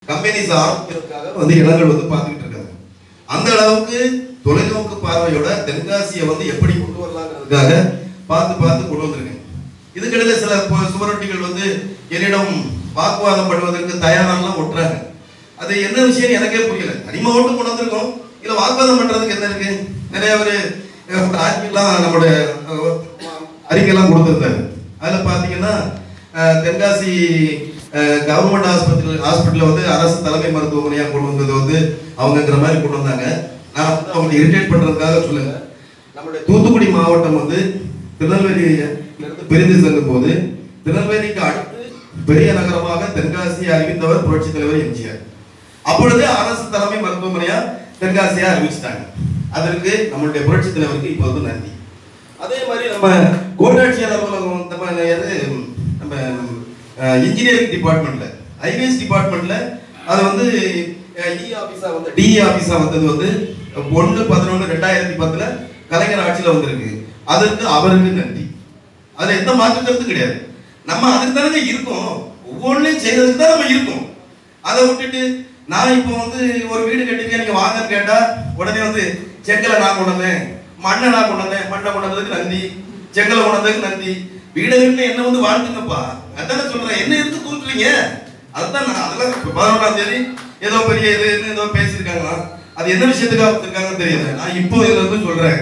Companies ஆரம்பிக்கிறதுக்காக வந்து இடங்கள் வந்து பார்த்துக்கிட்டு இருக்காங்க அந்த அளவுக்கு தொலைநோக்கு பார்வையோட தென்காசியை வந்து எப்படி கொண்டு வரலாங்கிறதுக்காக பார்த்து பார்த்து கொண்டு வந்திருக்கேன் இதுக்கிடையில சில பு- சுவரொட்டிகள் வந்து என்னிடம் வாக்குவாதம் பண்ணுவதற்கு தயாரெல்லாம் ஒட்டுறாங்க அது என்ன விஷயம் எனக்கே புரியல அடிமை ஓட்டு கொண்டு வந்திருக்கோம் இல்ல வாக்குவாதம் பண்றதுக்கு என்ன இருக்கு நிறைய பேர் ஆட்சிலாம் நம்மளுடைய அஹ், அறிக்கையெல்லாம் கொடுத்துருந்தாரு அதுல பாத்தீங்கன்னா அஹ், தென்காசி கவர்மெண்ட் ஹாஸ்பிட்டல் ஹாஸ்பிட்டல்ல வந்து அரசு தலைமை மருத்துவமனையா கொண்டு வந்தது வந்து அவங்கங்கிற மாதிரி கொண்டு வந்தாங்க நான் வந்து அவங்க இரிட்டேட் பண்றதுக்காக சொல்லுங்க நம்மளுடைய தூத்துக்குடி மாவட்டம் வந்து திருநெல்வேலி பிரிந்து செல்லும் போது திருநெல்வேலிக்கு அடுத்து பெரிய நகரமாக தென்காசியை அறிவித்தவர் புரட்சி தலைவர் எம்ஜிஆர் அப்பொழுது அரசு தலைமை மருத்துவமனையா தென்காசியா அறிவிச்சிட்டாங்க அதற்கு நம்மளுடைய புரட்சி தலைவருக்கு இப்போ வந்து நன்றி அதே மாதிரி நம்ம கோட்டாட்சியர் அலுவலகம் நம்ம எது நம்ம இன்ஜினியரிங் டிபார்ட்மெண்ட்ல ஐவிஎஸ் டிபார்ட்மெண்ட்ல அது வந்து இ ஆபீஸா வந்து டி ஆபீஸா வந்தது வந்து ஒன்று பதினொன்று ரெண்டாயிரத்தி பத்துல கலைஞர் ஆட்சியில வந்திருக்கு அதற்கு அவருக்கு நன்றி அதுல எந்த மாற்று கருத்தும் கிடையாது நம்ம அதுக்கு தானே இருக்கோம் ஒவ்வொன்றையும் செய்யறதுக்கு தான் நம்ம இருக்கோம் அதை விட்டுட்டு நான் இப்போ வந்து ஒரு வீடு கட்டிருக்கேன் நீங்க வாங்கன்னு கேட்டா உடனே வந்து செங்கலை நான் கொண்டு வந்தேன் மண்ணை நான் கொண்டு வந்தேன் மண்ணை கொண்டு வந்ததுக்கு நன்றி செங்கலை கொண்டு வந்ததுக்கு நன்றி வீடு கட்டின என்ன வந்து வாழ்த்துங்கப்பா அதானே சொல்றேன் என்ன எடுத்து தூக்குறீங்க அதுதான் நான் அதெல்லாம் இப்ப பதினொன்றாம் தேதி ஏதோ பெரிய இது ஏதோ பேசியிருக்காங்க அது என்ன விஷயத்துக்காக கொடுத்துருக்காங்கன்னு தெரியல நான் இப்போ இதுல இருந்து சொல்றேன்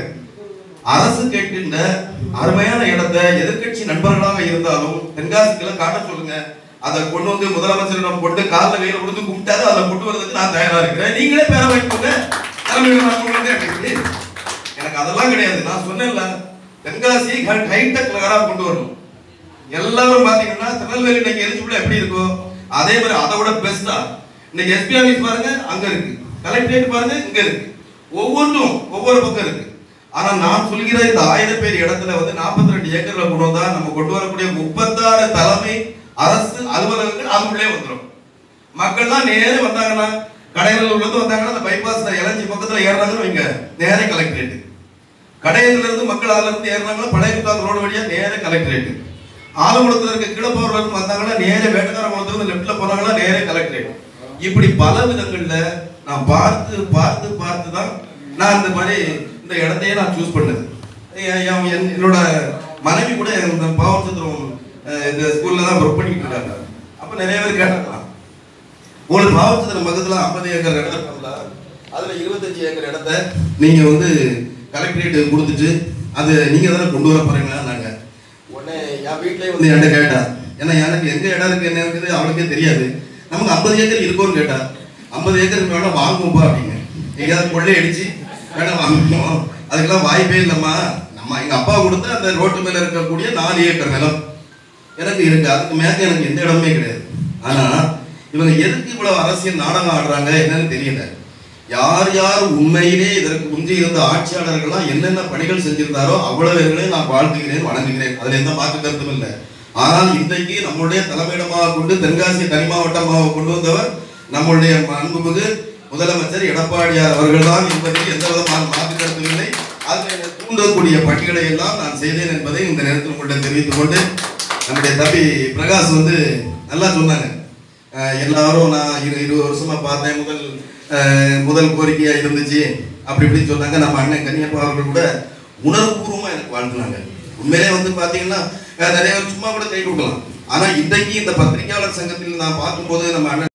அரசு கேட்கின்ற அருமையான இடத்தை எதிர்க்கட்சி நண்பர்களாக இருந்தாலும் தென்காசிக்கெல்லாம் காட்ட சொல்லுங்க அதை கொண்டு வந்து முதலமைச்சரிடம் கொண்டு காலில் கையில கொடுத்து கும்பிட்டாரு அதை கொண்டு வரதுக்கு நான் தயாரா இருக்கிறேன் நீங்களே பேர வைப்போங்க தலைமையில் நான் கொண்டு வந்தேன் அப்படின்னு. எனக்கு அதெல்லாம் கிடையாது நான் சொன்னேன்ல தென்காசி ஹைடெக் நகரா கொண்டு வரணும் எல்லாரும் பாத்தீங்கன்னா திருநெல்வேலி இன்னைக்கு எலிஜிபிள் எப்படி இருக்கோ அதே மாதிரி அதை விட பெஸ்டா இன்னைக்கு எஸ்பி ஆபீஸ் பாருங்க அங்க இருக்கு கலெக்டரேட் பாருங்க இங்க இருக்கு ஒவ்வொன்றும் ஒவ்வொரு பக்கம் இருக்கு ஆனா நான் சொல்கிற இந்த ஆயிரம் பேர் இடத்துல வந்து 42 ரெண்டு ஏக்கர்ல கொண்டு வந்தா நம்ம கொண்டு வரக்கூடிய முப்பத்தாறு தலைமை அரசு அலுவலகங்கள் அதுக்குள்ளே வந்துடும் மக்கள்லாம் நேரே வந்தாங்கன்னா கடையில இருந்து வந்தாங்கன்னா அந்த பைபாஸ் இளஞ்சி பக்கத்துல ஏறுறாங்கன்னு வைங்க நேரே கலெக்டரேட் கடையத்துல இருந்து மக்கள் அதுல இருந்து ஏறினாங்கன்னா பழைய குத்தாங்க ரோடு வழியா நேர கலெக்டரேட் ஆலங்குளத்துல இருக்க கீழப்போர்ல இருந்து வந்தாங்கன்னா நேர வேட்டக்கார குளத்துல இருந்து லெஃப்ட்ல போனாங்கன்னா நேர கலெக்டரேட் இப்படி பல விதங்கள்ல நான் பார்த்து பார்த்து பார்த்து தான் நான் இந்த மாதிரி இந்த இடத்தையே நான் சூஸ் பண்ணது என்- என்- என்- என்னோட மனைவி கூட இந்த பாவச்சந்திரம் அஹ், இந்த ஸ்கூல்ல தான் ஒர்க் பண்ணிட்டு இருக்காங்க அப்ப நிறைய பேர் கேட்டாங்க உங்களுக்கு பாவச்சந்திரம் பக்கத்துல 50 ஏக்கர் இடம் இருக்குல்ல அதுல 25 ஏக்கர் இடத்த நீங்க வந்து கலெக்டரேட் கொடுத்துட்டு அது நீங்க தானே கொண்டு வர போறீங்களா நாங்க உடனே என் வீட்லயே வந்து என்கிட்ட கேட்டா ஏன்னா எனக்கு எங்க இடம் இருக்கு என்ன இருக்குது அவளுக்கே தெரியாது நமக்கு 50 ஏக்கர் இருக்கோன்னு கேட்டா 50 ஏக்கர் வேணா வாங்குவோம்பா அப்படின்னு எங்கேயாவது கொள்ளை அடிச்சு வேணா வாங்குவோம் அதுக்கெல்லாம் வாய்ப்பே இல்லம்மா நம்ம எங்க அப்பா கொடுத்த அந்த ரோட்டு மேல இருக்கக்கூடிய நாலு ஏக்கர் நிலம் எனக்கு இருக்கு அதுக்கு மேல எனக்கு எந்த இடமே கிடையாது ஆனா இவங்க எதுக்கு இவ்வளவு அரசியல் நாடகம் ஆடுறாங்க என்னன்னு தெரியல யார் யார் உண்மையிலே இதற்கு முந்தி இருந்த ஆட்சியாளர்கள்லாம் என்னென்ன பணிகள் செஞ்சிருந்தாரோ அவ்வளவு பேர்களையும் நான் வாழ்த்துகிறேன் வணங்குகிறேன் அதுல எந்த மாற்று கருத்தும் இல்லை ஆனால் இன்றைக்கு நம்முடைய தலைமையிடமாக கொண்டு தென்காசி தனி மாவட்டமாக கொண்டு வந்தவர் நம்முடைய அன்புமிகு முதலமைச்சர் எடப்பாடியார் அவர்கள்தான் என்பதில் எந்த விதமான மாற்று கருத்தும் இல்லை அதில் தூண்டக்கூடிய பணிகளை எல்லாம் நான் செய்தேன் என்பதை இந்த நேரத்தில் உங்கள்கிட்ட தெரிவித்துக் கொண்டு நம்முடைய தம்பி பிரகாஷ் வந்து நல்லா சொன்னாங்க அஹ் எல்லாரும் நான் இரு இருபது வருஷமா பார்த்தேன் முதல் அஹ் முதல் கோரிக்கையா இருந்துச்சு அப்படி இப்படின்னு சொன்னாங்க நம்ம அண்ணன் கன்னியப்பா அவர்கள் கூட உணர்வுபூர்வமா எனக்கு வாழ்த்துனாங்க உண்மையிலே வந்து பாத்தீங்கன்னா அஹ் நிறைய பேர் சும்மா கூட கை கொடுக்கலாம் ஆனா இன்றைக்கு இந்த பத்திரிகையாளர் சங்கத்தில் நான் பார்க்கும்போது நம்ம அண்ணன்